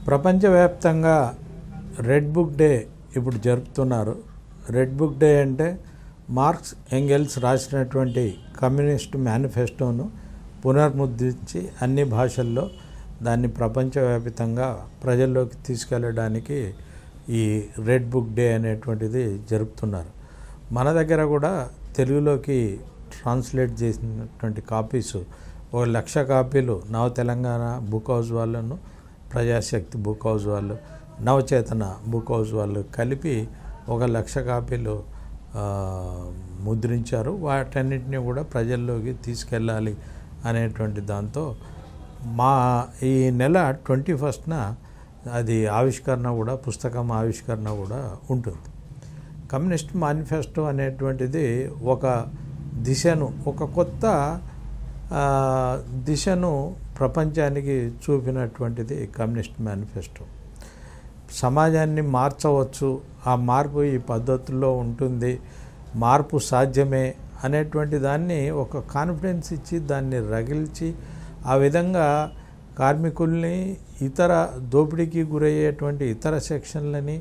ప్రపంచవ్యాప్తంగా red book day ఇప్పుడు జరుపుతున్నారు రెడ్ బుక్ డే అంటే మార్క్స్ ఎంగెల్స్ రాసినటువంటి కమ్యూనిస్ట్ మేనిఫెస్టోను పునర్ముద్రించి అన్ని భాషల్లో దాన్ని ప్రపంచవ్యాప్తంగా ప్రజల్లోకి తీసుకెళ్ళడానికి ఈ రెడ్ బుక్ డే అనేటువంటిది జరుపుతున్నారు మన దగ్గర కూడా తెలుగులోకి ట్రాన్స్లేట్ చేసినటువంటి కాపీస్ ఒక లక్ష కాపీలు నవ తెలంగాణ బుక్ హౌస్ వాళ్ళను ప్రజాశక్తి బుక్ హౌస్ వాళ్ళు నవచేతన బుక్ హౌస్ వాళ్ళు కలిపి ఒక లక్ష కాపీలు ఆ, ముద్రించారు వాటన్నిటిని కూడా ప్రజల్లోకి తీసుకెళ్ళాలి అనేటువంటి దాంతో మా ఈ నెల ట్వంటీ ఫస్ట్న అది ఆవిష్కరణ కూడా పుస్తకం ఆవిష్కరణ కూడా ఉంటుంది కమ్యూనిస్ట్ మేనిఫెస్టో అనేటువంటిది ఒక దిశను ఒక కొత్త ఆ, దిశను ప్రపంచానికి చూపినటువంటిది కమ్యూనిస్ట్ మేనిఫెస్టో సమాజాన్ని మార్చవచ్చు ఆ మార్పు ఈ పద్ధతుల్లో ఉంటుంది మార్పు సాధ్యమే అనేటువంటి దాన్ని ఒక కాన్ఫిడెన్స్ ఇచ్చి దాన్ని రగిల్చి ఆ విధంగా కార్మికుల్ని ఇతర దోపిడీకి గురయ్యేటువంటి ఇతర సెక్షన్లని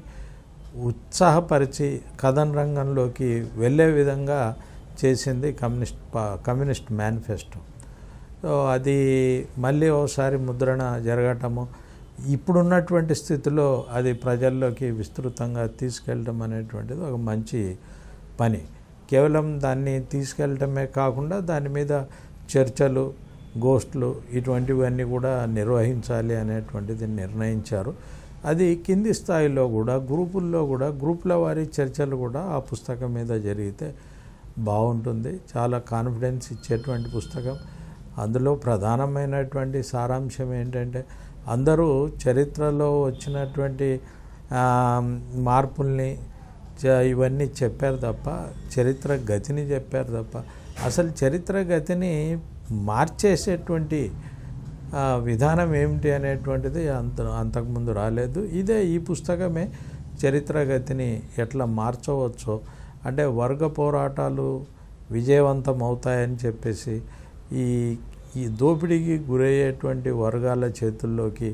ఉత్సాహపరిచి కథన రంగంలోకి వెళ్ళే విధంగా చేసింది కమ్యూనిస్ట్ పా- కమ్యూనిస్ట్ మేనిఫెస్టో సో అది మళ్ళీ ఒకసారి ముద్రణ జరగటము ఇప్పుడున్నటువంటి స్థితిలో అది ప్రజల్లోకి విస్తృతంగా తీసుకెళ్ళటం అనేటువంటిది ఒక మంచి పని కేవలం దాన్ని తీసుకెళ్ళటమే కాకుండా దాని మీద చర్చలు గోష్ఠులు ఇటువంటివన్నీ కూడా నిర్వహించాలి అనేటువంటిది నిర్ణయించారు అది కింది స్థాయిలో కూడా గ్రూపుల్లో కూడా గ్రూపుల వారి చర్చలు కూడా ఆ పుస్తకం మీద జరిగితే బాగుంటుంది చాలా కాన్ఫిడెన్స్ ఇచ్చేటువంటి పుస్తకం అందులో ప్రధానమైనటువంటి సారాంశం ఏంటంటే అందరూ చరిత్రలో వచ్చినటువంటి ఆ, మార్పుల్ని చ- ఇవన్నీ చెప్పారు తప్ప చరిత్ర గతిని చెప్పారు తప్ప అసలు చరిత్ర గతిని మార్చేసేటువంటి ఆ, విధానం ఏమిటి అనేటువంటిది అంత అంతకుముందు రాలేదు ఇదే ఈ పుస్తకమే చరిత్ర గతిని ఎట్లా మార్చవచ్చో అంటే వర్గ పోరాటాలు విజయవంతం అవుతాయని చెప్పేసి ఈ ఈ దోపిడీకి గురయ్యేటువంటి వర్గాల చేతుల్లోకి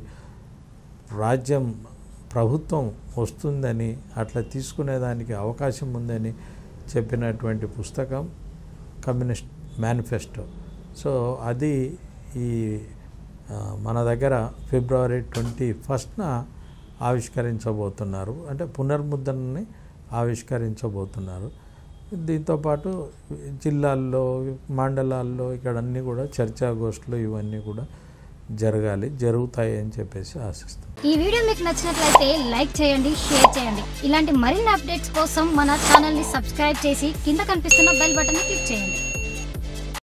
రాజ్యం ప్రభుత్వం వస్తుందని అట్లా తీసుకునేదానికి అవకాశం ఉందని చెప్పినటువంటి పుస్తకం కమ్యూనిస్ట్ మేనిఫెస్టో సో అది ఈ ఆ, మన దగ్గర ఫిబ్రవరి ట్వంటీ ఫస్ట్న ఆవిష్కరించబోతున్నారు అంటే పునర్ముద్రణని ఆవిష్కరించబోతున్నారు దీంతోపాటు జిల్లాల్లో మండలాల్లో ఇక్కడ అన్నీ కూడా చర్చాగోష్ఠులు ఇవన్నీ కూడా జరగాలి జరుగుతాయి అని చెప్పేసి ఆశిస్తాం ఈ వీడియో మీకు నచ్చినట్లయితే లైక్ చేయండి షేర్ చేయండి ఇలాంటి మరిన్ని అప్డేట్స్ కోసం మన ఛానల్ ని సబ్స్క్రైబ్ చేసి కింద కనిపిస్తున్న బెల్ బటన్ ని క్లిక్ చేయండి